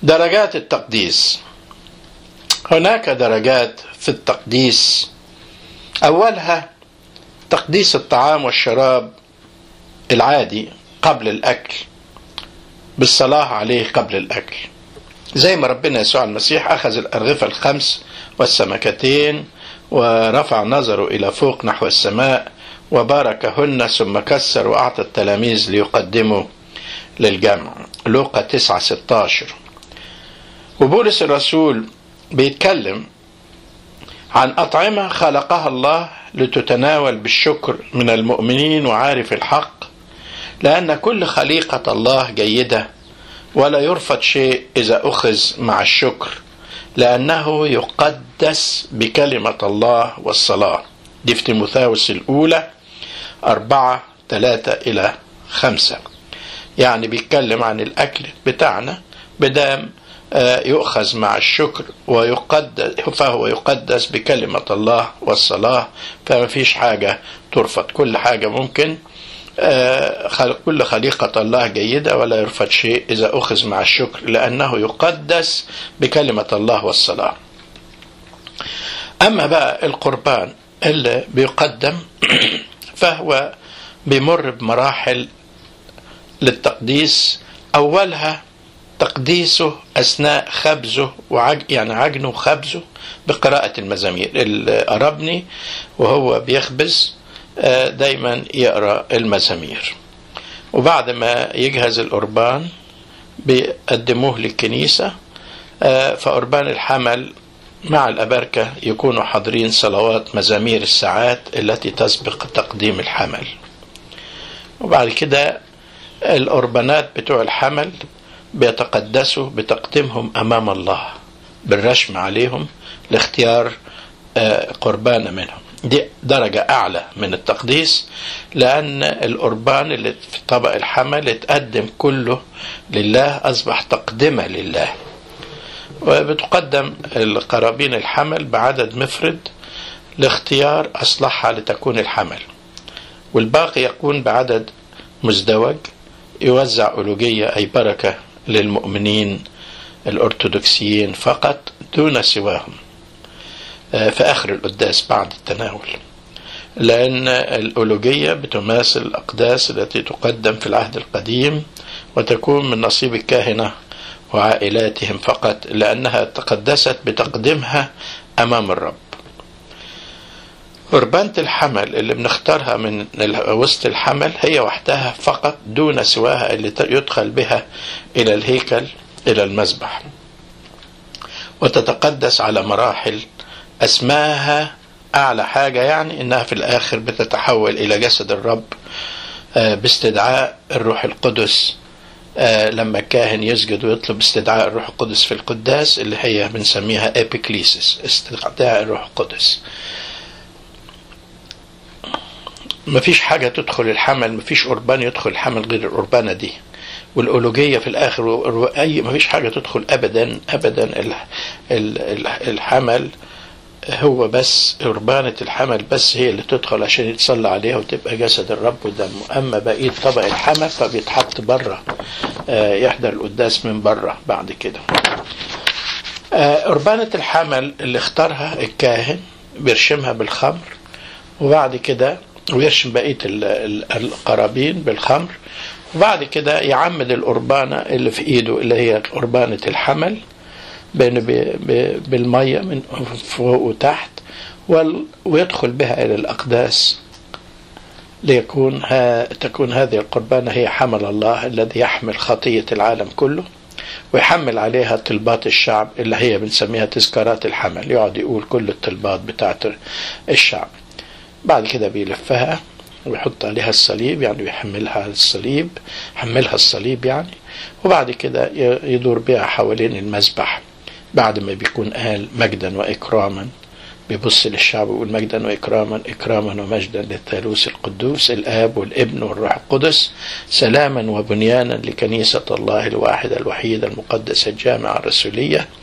درجات التقديس هناك درجات في التقديس أولها تقديس الطعام والشراب العادي قبل الأكل بالصلاة عليه قبل الأكل زي ما ربنا يسوع المسيح أخذ الأرغفة الخمس والسمكتين ورفع نظره إلى فوق نحو السماء وباركهن ثم كسر وأعطى التلاميذ ليقدموا للجمع لوقا 9 16 وبولس الرسول بيتكلم عن أطعمة خلقها الله لتتناول بالشكر من المؤمنين وعارف الحق لأن كل خليقة الله جيدة ولا يرفض شيء إذا أخذ مع الشكر لأنه يقدس بكلمة الله والصلاة دي في تيموثاوس الأولى أربعة ثلاثة إلى خمسة يعني بيتكلم عن الأكل بتاعنا بدام يؤخذ مع الشكر ويقدس فهو يقدس بكلمة الله والصلاة فما فيش حاجة ترفض كل حاجة ممكن كل خليقة الله جيدة ولا يرفض شيء إذا أخذ مع الشكر لأنه يقدس بكلمة الله والصلاة أما بقى القربان اللي بيقدم فهو بيمر بمراحل للتقديس أولها تقديسه أثناء خبزه وعج يعني عجنه وخبزه بقراءة المزامير الأربني وهو بيخبز دايما يقرأ المزامير وبعد ما يجهز القربان بيقدموه للكنيسة فقربان الحمل مع الأبركة يكونوا حاضرين صلوات مزامير الساعات التي تسبق تقديم الحمل وبعد كده القربانات بتوع الحمل بيتقدسوا بتقديمهم أمام الله بالرشم عليهم لاختيار قربان منهم دي درجة أعلى من التقديس لأن القربان اللي في طبق الحمل اتقدم كله لله أصبح تقدمة لله وبتقدم القرابين الحمل بعدد مفرد لاختيار أصلحها لتكون الحمل والباقي يكون بعدد مزدوج يوزع ألوجية أي بركة للمؤمنين الأرثوذكسيين فقط دون سواهم في آخر القداس بعد التناول لأن الألوجية بتماثل الأقداس التي تقدم في العهد القديم وتكون من نصيب الكاهنة وعائلاتهم فقط لأنها تقدست بتقديمها أمام الرب قربانة الحمل اللي بنختارها من وسط الحمل هي وحدها فقط دون سواها اللي يدخل بها إلى الهيكل إلى المذبح وتتقدس على مراحل أسماها أعلى حاجة يعني إنها في الآخر بتتحول إلى جسد الرب باستدعاء الروح القدس لما الكاهن يسجد ويطلب استدعاء الروح القدس في القداس اللي هي بنسميها ابيكليسيس استدعاء الروح القدس مفيش حاجة تدخل الحمل مفيش قربان يدخل الحمل غير القربانة دي والألوجية في الآخر أي مفيش حاجة تدخل أبدا أبدا الحمل هو بس قربانة الحمل بس هي اللي تدخل عشان يتصلى عليها وتبقى جسد الرب ودمه أما بقية طبق الحمل فبيتحط بره يحضر القداس من بره بعد كده قربانة الحمل اللي اختارها الكاهن بيرشمها بالخمر وبعد كده ويرشم بقية القرابين بالخمر وبعد كده يعمد القربانة اللي في ايده اللي هي قربانة الحمل بين بالمية من فوق وتحت ويدخل بها إلى الأقداس ليكون ها تكون هذه القربانة هي حمل الله الذي يحمل خطية العالم كله ويحمل عليها طلبات الشعب اللي هي بنسميها تذكارات الحمل يقعد يقول كل الطلبات بتاعت الشعب بعد كده بيلفها ويحط عليها الصليب يعني بيحملها على الصليب حملها الصليب يعني وبعد كده يدور بها حوالين المذبح بعد ما بيكون قال مجدا وإكراما بيبص للشعب ويقول مجدا وإكراما إكراما ومجدا للثالوث القدوس الآب والابن والروح القدس سلاما وبنيانا لكنيسة الله الواحدة الوحيدة المقدسة الجامعة الرسولية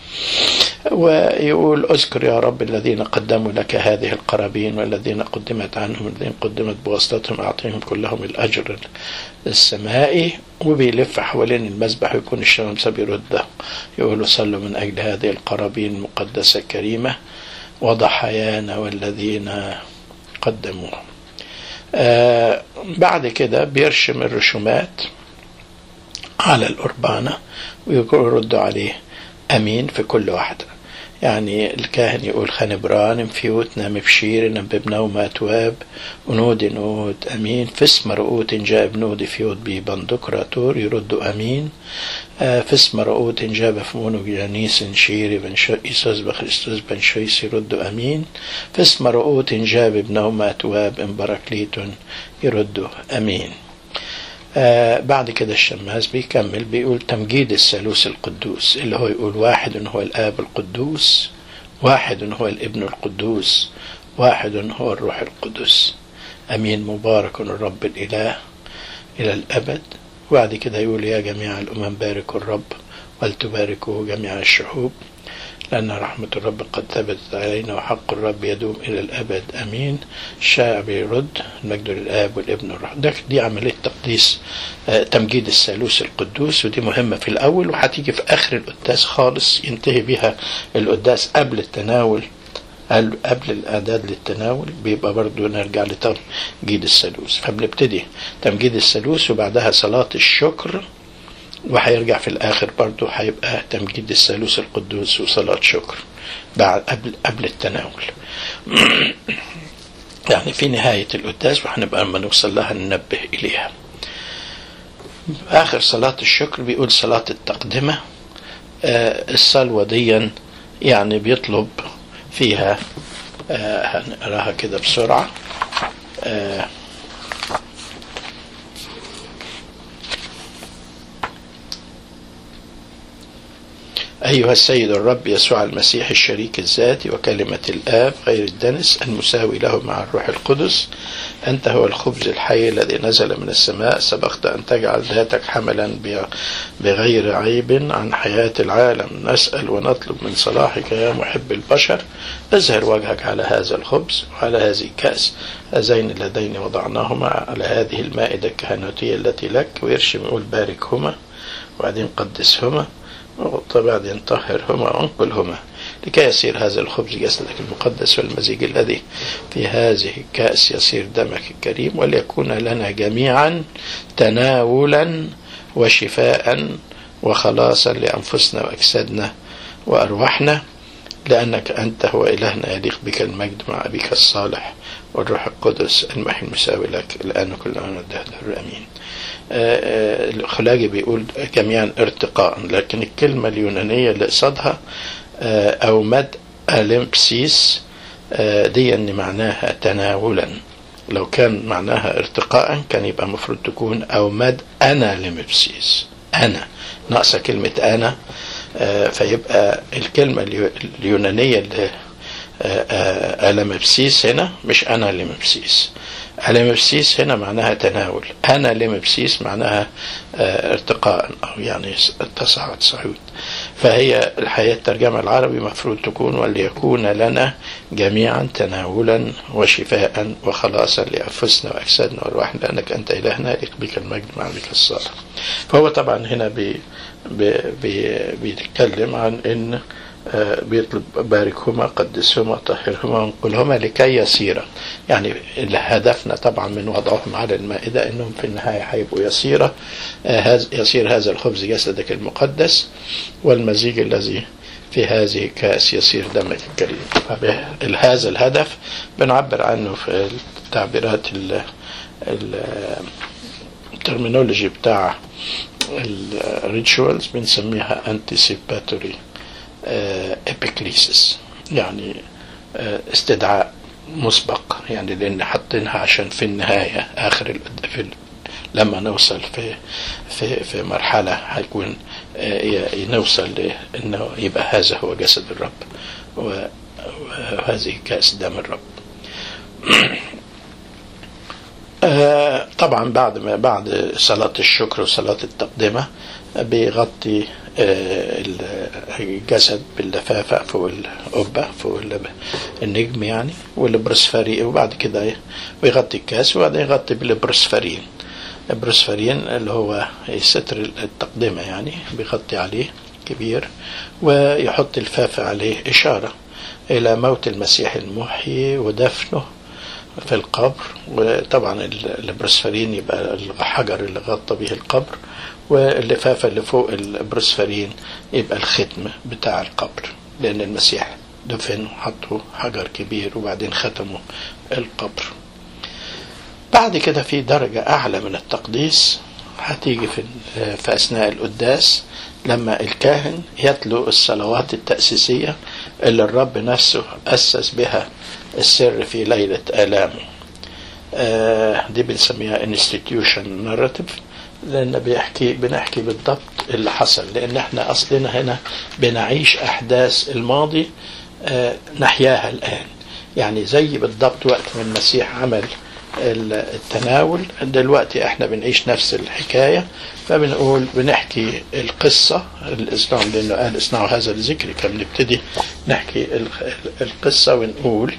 ويقول اذكر يا رب الذين قدموا لك هذه القرابين والذين قدمت عنهم والذين قدمت بواسطتهم اعطيهم كلهم الاجر السمائي وبيلف حوالين المذبح ويكون الشمس بيرده يقول صلوا من اجل هذه القرابين المقدسه الكريمه وضحايانا والذين قدموها آه بعد كده بيرشم الرسومات على القربانة ويردوا عليه أمين في كل واحدة يعني الكاهن يقول خنبران مفيوت نام بشير نم ببنوم تواب ونود نود أمين فسم رؤوت جاب نود فيوت بي بندقراتور يردوا أمين آه فسم رؤوت جاب فمونو جانيس شيري بن إيسوس بخريستوس بن شويس يردوا أمين فسم رؤوت جاب بنوم تواب إن بركليتون يردوا أمين آه بعد كده الشماس بيكمل بيقول تمجيد الثالوث القدوس اللي هو يقول واحد هو الآب القدوس واحد هو الابن القدوس واحد هو الروح القدس أمين مبارك الرب الإله إلى الأبد وبعد كده يقول يا جميع الأمم باركوا الرب ولتباركوا جميع الشعوب لأن رحمة الرب قد ثبتت علينا وحق الرب يدوم إلى الأبد أمين الشعب يرد المجد للآب والابن والروح ده دي عملية تقديس آه تمجيد الثالوث القدوس ودي مهمة في الأول وهتيجي في آخر القداس خالص ينتهي بها القداس قبل التناول قبل الإعداد للتناول بيبقى برضو نرجع لتمجيد الثالوث فبنبتدي تمجيد الثالوث وبعدها صلاة الشكر وهيرجع في الاخر برضه هيبقى تمجيد الثالوث القدوس وصلاة شكر بعد قبل قبل التناول يعني في نهاية القداس وهنبقى لما نوصل لها ننبه إليها آخر صلاة الشكر بيقول صلاة التقدمة آه الصلوة ديا يعني بيطلب فيها آه هنقراها كده بسرعة آه أيها السيد الرب يسوع المسيح الشريك الذاتي وكلمة الآب غير الدنس المساوي له مع الروح القدس أنت هو الخبز الحي الذي نزل من السماء سبقت أن تجعل ذاتك حملا بغير عيب عن حياة العالم نسأل ونطلب من صلاحك يا محب البشر اظهر وجهك على هذا الخبز وعلى هذه الكأس هذين اللذين وضعناهما على هذه المائدة الكهنوتية التي لك ويرشم يقول باركهما وبعدين قدسهما وبعدين طهرهما وانقلهما لكي يصير هذا الخبز جسدك المقدس والمزيج الذي في هذه الكأس يصير دمك الكريم وليكون لنا جميعا تناولا وشفاء وخلاصا لأنفسنا وأجسادنا وأرواحنا لأنك أنت هو إلهنا يليق بك المجد مع أبيك الصالح والروح القدس المحي المساوي لك الآن كل آن الدهر آمين الخلاجي بيقول جميعا ارتقاء لكن الكلمة اليونانية اللي قصادها أو مد ألمبسيس دي أن معناها تناولا لو كان معناها ارتقاء كان يبقى المفروض تكون أو مد أنا لمبسيس أنا ناقصة كلمة أنا فيبقى الكلمة اليونانية اللي ألمبسيس هنا مش أنا لمبسيس ألمبسيس هنا معناها تناول أنا لمبسيس معناها ارتقاء أو يعني تصاعد صعود فهي الحقيقة الترجمة العربي مفروض تكون وليكون لنا جميعا تناولا وشفاء وخلاصا لأنفسنا وأجسادنا وأرواحنا لأنك أنت إلهنا يليق بك المجد مع بك الصالح فهو طبعا هنا بي بي بي بيتكلم عن ان بيطلب باركهما قدسهما طهرهما وانقلهما لكي يسيرا يعني هدفنا طبعا من وضعهم على المائدة انهم في النهاية هيبقوا يسيرا يصير هذا الخبز جسدك المقدس والمزيج الذي في هذه الكأس يصير دمك الكريم هذا الهدف بنعبر عنه في التعبيرات الترمينولوجي بتاع الريتشوالز بنسميها anticipatory ابيكليسيس يعني استدعاء مسبق يعني لان حاطينها عشان في النهايه اخر في لما نوصل في في في مرحله هيكون نوصل لانه يبقى هذا هو جسد الرب وهذه كاس دم الرب طبعا بعد ما بعد صلاة الشكر وصلاة التقدمة بيغطي الجسد باللفافة فوق القبة فوق النجم يعني والبرسفارين وبعد كده ويغطي الكاس وبعدين يغطي بالبرسفارين البرسفارين اللي هو ستر التقدمة يعني بيغطي عليه كبير ويحط الفافة عليه إشارة إلى موت المسيح المحيي ودفنه في القبر وطبعا البرسفارين يبقى الحجر اللي غطى به القبر واللفافة اللي فوق البرسفارين يبقى الختم بتاع القبر لأن المسيح دفن وحطوا حجر كبير وبعدين ختموا القبر بعد كده في درجة أعلى من التقديس هتيجي في, في أثناء القداس لما الكاهن يتلو الصلوات التأسيسية اللي الرب نفسه أسس بها السر في ليلة آلامه آه دي بنسميها institution narrative لأن بيحكي بنحكي بالضبط اللي حصل لأن احنا أصلنا هنا بنعيش أحداث الماضي آه نحياها الآن يعني زي بالضبط وقت ما المسيح عمل التناول دلوقتي احنا بنعيش نفس الحكاية فبنقول بنحكي القصة الإسلام لأنه قال اصنعوا هذا الذكر كان نبتدي نحكي القصة ونقول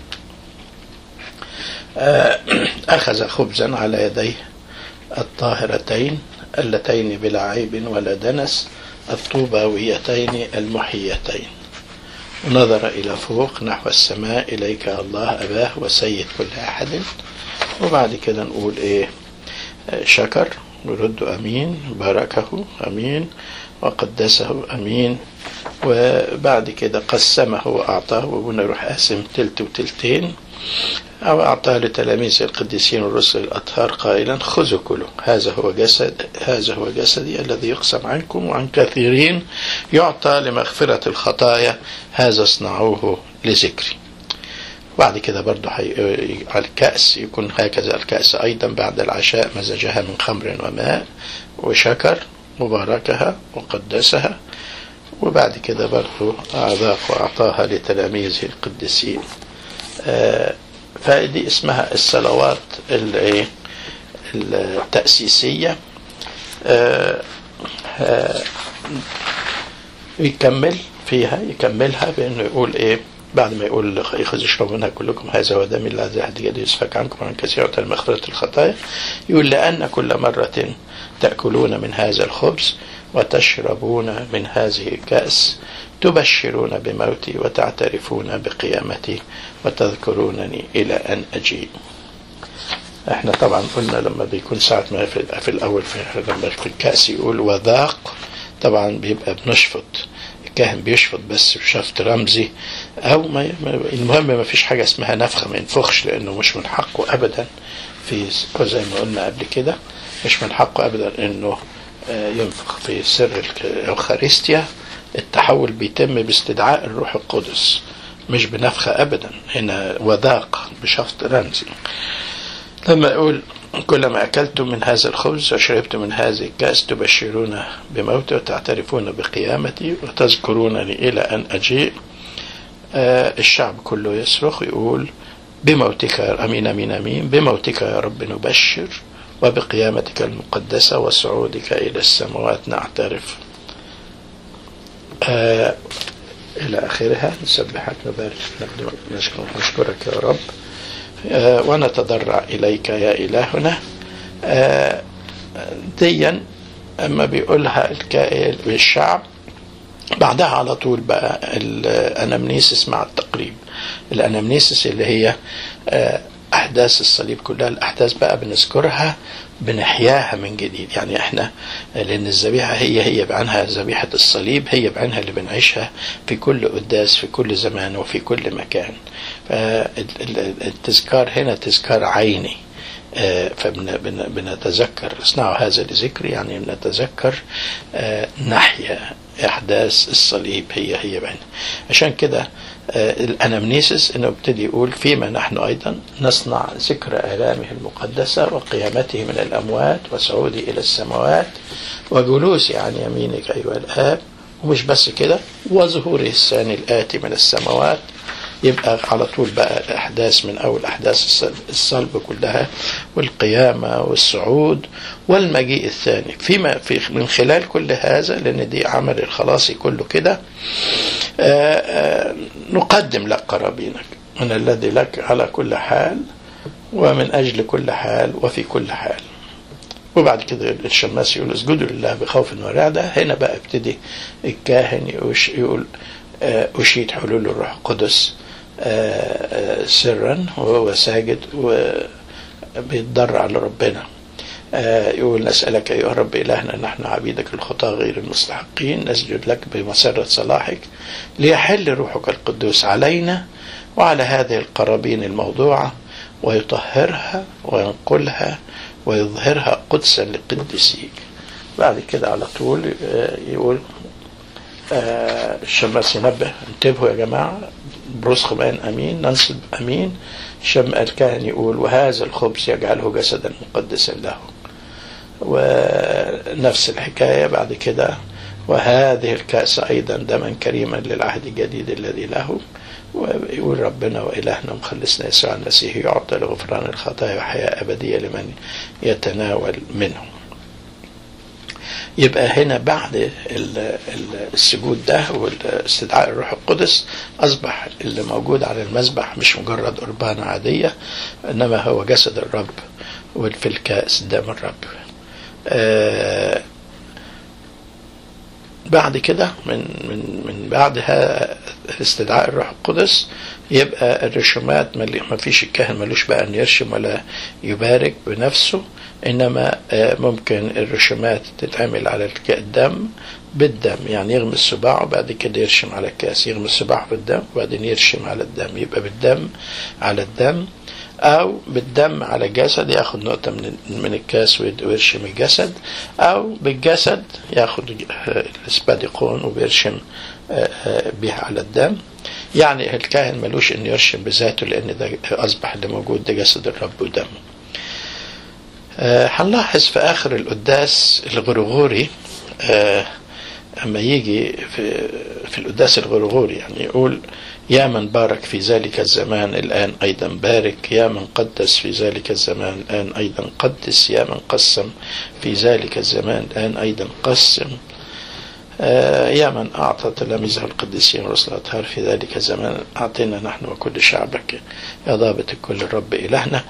أخذ خبزا على يديه الطاهرتين اللتين بلا عيب ولا دنس الطوباويتين المحيتين ونظر إلى فوق نحو السماء إليك الله أباه وسيد كل أحد وبعد كده نقول إيه شكر ورد أمين باركه أمين وقدسه أمين وبعد كده قسمه وأعطاه ونروح قاسم تلت وتلتين أو أعطاه لتلاميذ القديسين والرسل الأطهار قائلا خذوا كلوا هذا هو جسد هذا هو جسدي الذي يقسم عنكم وعن كثيرين يعطى لمغفرة الخطايا هذا اصنعوه لذكري بعد كده برضه حي... على الكأس يكون هكذا الكأس أيضا بعد العشاء مزجها من خمر وماء وشكر وباركها وقدسها وبعد كده برضه أعذاق وأعطاها لتلاميذه القديسين آه فدي اسمها الصلوات التأسيسية آه آه يكمل فيها يكملها بأنه يقول إيه بعد ما يقول يخذ اشربوا منها كلكم هذا هو دم الله ذي حد يد يسفك عنكم عن كثير مغفرة الخطايا يقول لأن كل مرة تأكلون من هذا الخبز وتشربون من هذه الكأس تبشرون بموتي وتعترفون بقيامتي وتذكرونني إلى أن أجيء احنا طبعا قلنا لما بيكون ساعة ما في, في الأول في لما في الكأس يقول وذاق طبعا بيبقى بنشفط الكاهن بيشفط بس شفط رمزي أو ما المهم ما فيش حاجة اسمها نفخة ما ينفخش لأنه مش من حقه أبدا في زي ما قلنا قبل كده مش من حقه أبدا إنه ينفخ في سر الأوخارستيا التحول بيتم باستدعاء الروح القدس مش بنفخة أبدا هنا وذاق بشفط رمزي لما يقول كلما أكلتم من هذا الخبز وشربتم من هذه الكأس تبشرون بموتي وتعترفون بقيامتي وتذكرونني إلى أن أجيء آه الشعب كله يصرخ يقول بموتك أمين أمين أمين بموتك يا رب نبشر وبقيامتك المقدسة وصعودك إلى السماوات نعترف آه إلى آخرها نسبحك نبارك نشكرك يا رب آه ونتضرع إليك يا إلهنا آه ديا أما بيقولها الشعب بعدها على طول بقى الأنامنيسس مع التقريب الأنامنيسس اللي هي آه أحداث الصليب كلها الأحداث بقى بنذكرها بنحياها من جديد يعني احنا لأن الذبيحة هي هي بعينها ذبيحة الصليب هي بعينها اللي بنعيشها في كل قداس في كل زمان وفي كل مكان فالتذكار هنا تذكار عيني فبنتذكر اصنعوا هذا لذكر يعني بنتذكر نحيا احداث الصليب هي هي بعينها عشان كده الانامنيسس انه ابتدي يقول فيما نحن ايضا نصنع ذكر الامه المقدسه وقيامته من الاموات وصعوده الى السماوات وجلوسي عن يمينك ايها الاب ومش بس كده وظهوره الثاني الاتي من السماوات يبقى على طول بقى الأحداث من أول أحداث الصلب كلها والقيامة والصعود والمجيء الثاني فيما في من خلال كل هذا لأن دي عمل الخلاصي كله كده نقدم لك قرابينك من الذي لك على كل حال ومن أجل كل حال وفي كل حال وبعد كده الشماس يقول اسجدوا لله بخوف ورعدة هنا بقى ابتدي الكاهن يقول أشيد حلول الروح القدس سرا وهو ساجد وبيتضرع لربنا يقول نسألك أيها رب إلهنا نحن عبيدك الخطاة غير المستحقين نسجد لك بمسرة صلاحك ليحل روحك القدوس علينا وعلى هذه القرابين الموضوعة ويطهرها وينقلها ويظهرها قدسا لقدسيك بعد كده على طول يقول الشماس ينبه انتبهوا يا جماعة بروس خمان أمين ننصب أمين شم الكاهن يقول وهذا الخبز يجعله جسدا مقدسا له ونفس الحكاية بعد كده وهذه الكأس أيضا دما كريما للعهد الجديد الذي له ويقول ربنا وإلهنا مخلصنا يسوع المسيح يعطى لغفران الخطايا وحياة أبدية لمن يتناول منه يبقى هنا بعد السجود ده واستدعاء الروح القدس أصبح اللي موجود على المذبح مش مجرد قربانة عادية إنما هو جسد الرب وفي الكأس دم الرب آه بعد كده من من من بعد استدعاء الروح القدس يبقى الرشومات ما فيش الكاهن ملوش بقى ان يرشم ولا يبارك بنفسه انما ممكن الرشومات تتعمل على الدم بالدم يعني يغمس صباعه بعد كده يرشم على الكاس يغمس صباعه بالدم وبعدين يرشم على الدم يبقى بالدم على الدم او بالدم على الجسد ياخد نقطة من من الكاس ويرشم الجسد او بالجسد ياخد الاسباديقون وبيرشم بها على الدم يعني الكاهن ملوش انه يرشم بذاته لان ده اصبح اللي موجود ده جسد الرب ودمه هنلاحظ في اخر القداس الغرغوري اما يجي في, في القداس الغرغوري يعني يقول يا من بارك في ذلك الزمان الآن أيضا بارك يا من قدس في ذلك الزمان الآن أيضا قدس يا من قسم في ذلك الزمان الآن أيضا قسم آه يا من أعطى تلاميذه القديسين ورسل الأطهار في ذلك الزمان أعطينا نحن وكل شعبك يا ضابط الكل الرب إلهنا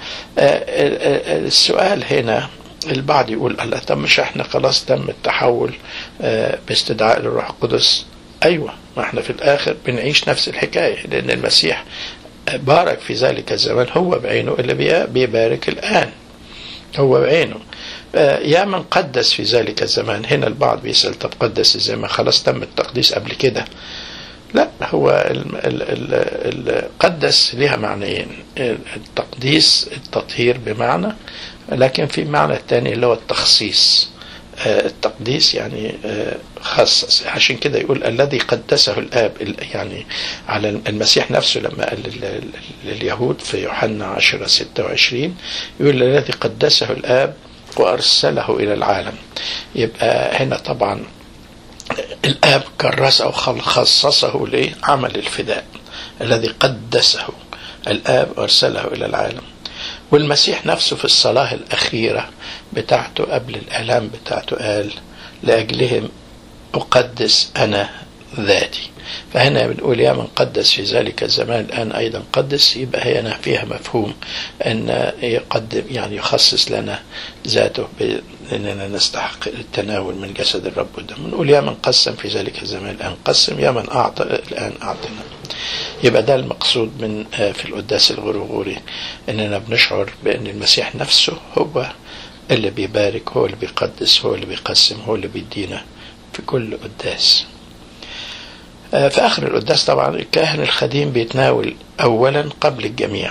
آه السؤال هنا البعض يقول الله طب مش احنا خلاص تم التحول آه باستدعاء الروح القدس ايوه ما احنا في الاخر بنعيش نفس الحكايه لان المسيح بارك في ذلك الزمان هو بعينه اللي بيبارك الان هو بعينه يا من قدس في ذلك الزمان هنا البعض بيسأل طب قدس ازاي ما خلاص تم التقديس قبل كده لا هو ال ال ال ال قدس لها معنيين التقديس التطهير بمعنى لكن في معنى الثاني اللي هو التخصيص التقديس يعني خصص عشان كده يقول الذي قدسه الآب يعني على المسيح نفسه لما قال لليهود في يوحنا 10 26 يقول الذي قدسه الآب وأرسله إلى العالم يبقى هنا طبعا الآب كرسه أو خصصه لعمل الفداء الذي قدسه الآب أرسله إلى العالم والمسيح نفسه في الصلاة الأخيرة بتاعته قبل الآلام بتاعته قال لأجلهم أقدس أنا ذاتي فهنا بنقول يا من قدس في ذلك الزمان الآن أيضا قدس يبقى هنا فيها مفهوم أن يقدم يعني يخصص لنا ذاته بأننا نستحق التناول من جسد الرب والدم نقول يا من قسم في ذلك الزمان الآن قسم يا من أعطى الآن أعطنا يبقى ده المقصود من في القداس الغرغوري أننا بنشعر بأن المسيح نفسه هو اللي بيبارك هو اللي بيقدس هو اللي بيقسم هو اللي بيدينا في كل قداس في آخر القداس طبعا الكاهن الخديم بيتناول أولا قبل الجميع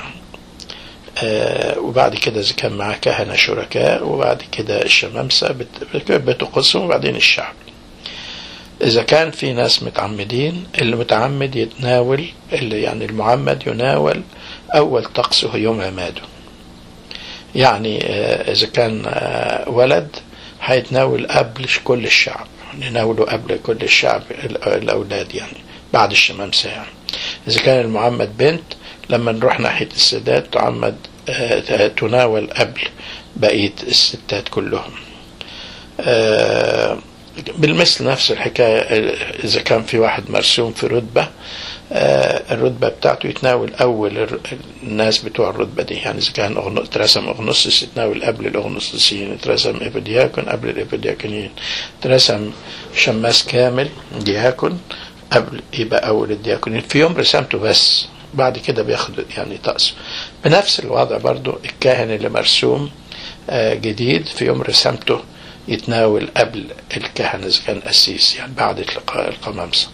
وبعد كده إذا كان معاه كهنة شركاء وبعد كده الشمامسة بتقسم وبعدين الشعب إذا كان في ناس متعمدين اللي متعمد يتناول اللي يعني المعمد يناول أول طقسه يوم عماده يعني إذا كان ولد هيتناول قبل كل الشعب نناوله قبل كل الشعب الأولاد يعني بعد الشمامسة يعني إذا كان المعمد بنت لما نروح ناحية السادات تعمد آه، تناول قبل بقية الستات كلهم آه، بالمثل نفس الحكاية آه، إذا كان في واحد مرسوم في رتبة الرتبة بتاعته يتناول أول الناس بتوع الرتبة دي يعني إذا كان أغن... اترسم أغنوسس يتناول قبل الأغنوسسيين اترسم إبدياكون قبل الإبدياكونيين اترسم شماس كامل دياكون قبل يبقى أول الدياكونين في يوم رسمته بس بعد كده بياخد يعني طقس بنفس الوضع برضو الكاهن اللي مرسوم جديد في يوم رسامته يتناول قبل الكهنة إذا كان قسيس يعني بعد القمامسة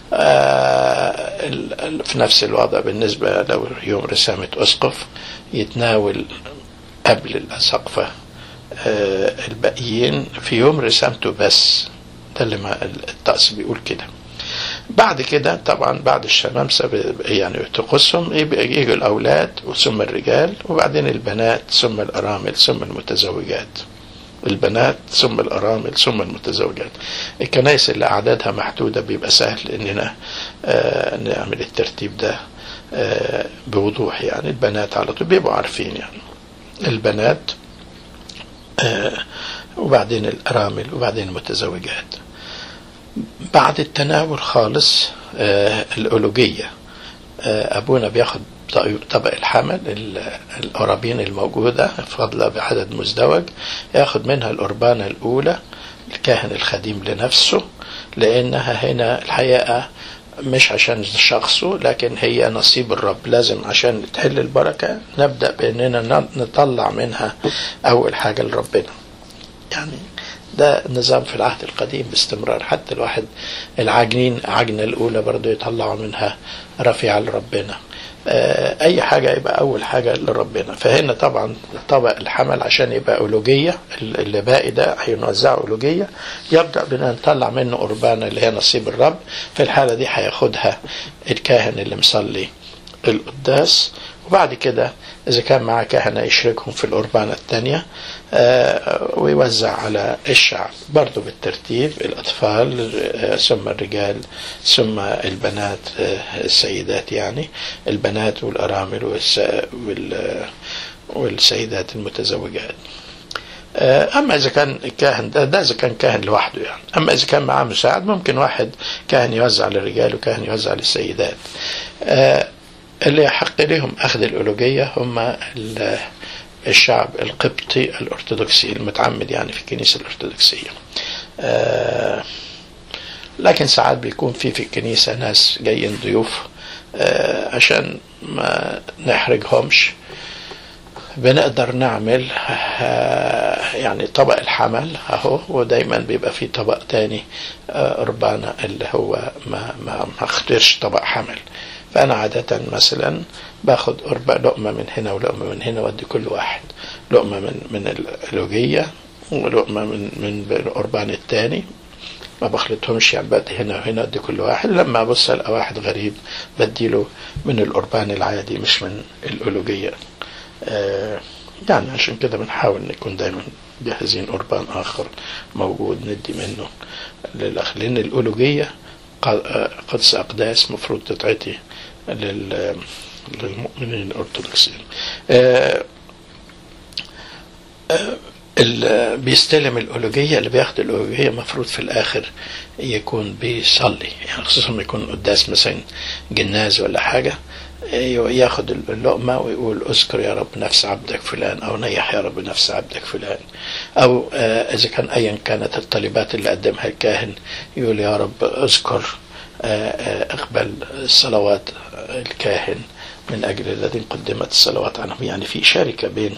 في نفس الوضع بالنسبة لو يوم رسامة أسقف يتناول قبل الأسقفة الباقيين في يوم رسامته بس ده اللي ما الطقس بيقول كده بعد كده طبعا بعد الشمامسة يعني تقصهم يجوا الأولاد ثم الرجال وبعدين البنات ثم الأرامل ثم المتزوجات البنات ثم الأرامل ثم المتزوجات الكنائس اللي أعدادها محدودة بيبقى سهل إننا آه نعمل الترتيب ده آه بوضوح يعني البنات على طول بيبقوا عارفين يعني البنات آه وبعدين الأرامل وبعدين المتزوجات بعد التناول خالص آه الألوجية آه أبونا بياخد طبق الحمل القرابين الموجودة فاضلة بعدد مزدوج ياخد منها القربانة الأولى الكاهن الخديم لنفسه لأنها هنا الحقيقة مش عشان شخصه لكن هي نصيب الرب لازم عشان تحل البركة نبدأ بأننا نطلع منها أول حاجة لربنا يعني ده نظام في العهد القديم باستمرار حتى الواحد العاجنين عجنة الأولى برضه يطلعوا منها رفيعة لربنا أي حاجة يبقى أول حاجة لربنا فهنا طبعا طبق الحمل عشان يبقى ألوجية اللي باقي ده هينوزعه ألوجية يبدأ بنا نطلع منه قربانة اللي هي نصيب الرب في الحالة دي هياخدها الكاهن اللي مصلي القداس وبعد كده إذا كان معاه كهنة يشركهم في القربانة الثانية ويوزع على الشعب برضو بالترتيب الأطفال ثم الرجال ثم البنات السيدات يعني البنات والأرامل والسيدات المتزوجات أما إذا كان الكاهن ده, ده إذا كان كاهن لوحده يعني أما إذا كان معاه مساعد ممكن واحد كاهن يوزع للرجال وكاهن يوزع للسيدات اللي يحق لهم أخذ الألوجية هم الشعب القبطي الأرثوذكسي المتعمد يعني في الكنيسة الأرثوذكسية آه لكن ساعات بيكون في في الكنيسة ناس جايين ضيوف آه عشان ما نحرجهمش بنقدر نعمل آه يعني طبق الحمل اهو ودايما بيبقى في طبق تاني قربانة اللي هو ما ما ما اختارش طبق حمل فأنا عادة مثلا باخد لقمة من هنا ولقمة من هنا وأدي كل واحد لقمة من من الألوجية ولقمة من من القربان التاني ما بخلطهمش يعني بدي هنا وهنا أدي كل واحد لما أبص ألقى واحد غريب بديله من القربان العادي مش من الألوجية آه يعني عشان كده بنحاول نكون دايما جاهزين قربان آخر موجود ندي منه للأخ لأن الألوجية قدس أقداس مفروض تتعطي للمؤمنين الأرثوذكسيين آه آه اللي بيستلم الألوجية اللي بياخد الألوجية مفروض في الآخر يكون بيصلي يعني خصوصا ما يكون قداس مثلا جناز ولا حاجة ياخد اللقمة ويقول اذكر يا رب نفس عبدك فلان أو نيح يا رب نفس عبدك فلان أو آه إذا كان أيا كانت الطلبات اللي قدمها الكاهن يقول يا رب اذكر اقبل صلوات الكاهن من اجل الذين قدمت الصلوات عنهم يعني في شركه بين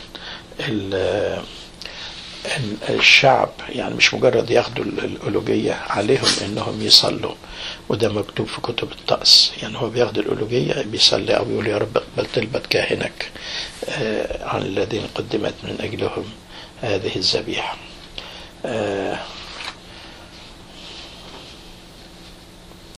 الشعب يعني مش مجرد ياخدوا الألوجية عليهم انهم يصلوا وده مكتوب في كتب الطقس يعني هو بياخد الألوجية بيصلي او يقول يا رب اقبل طلبة كاهنك عن الذين قدمت من اجلهم هذه الذبيحة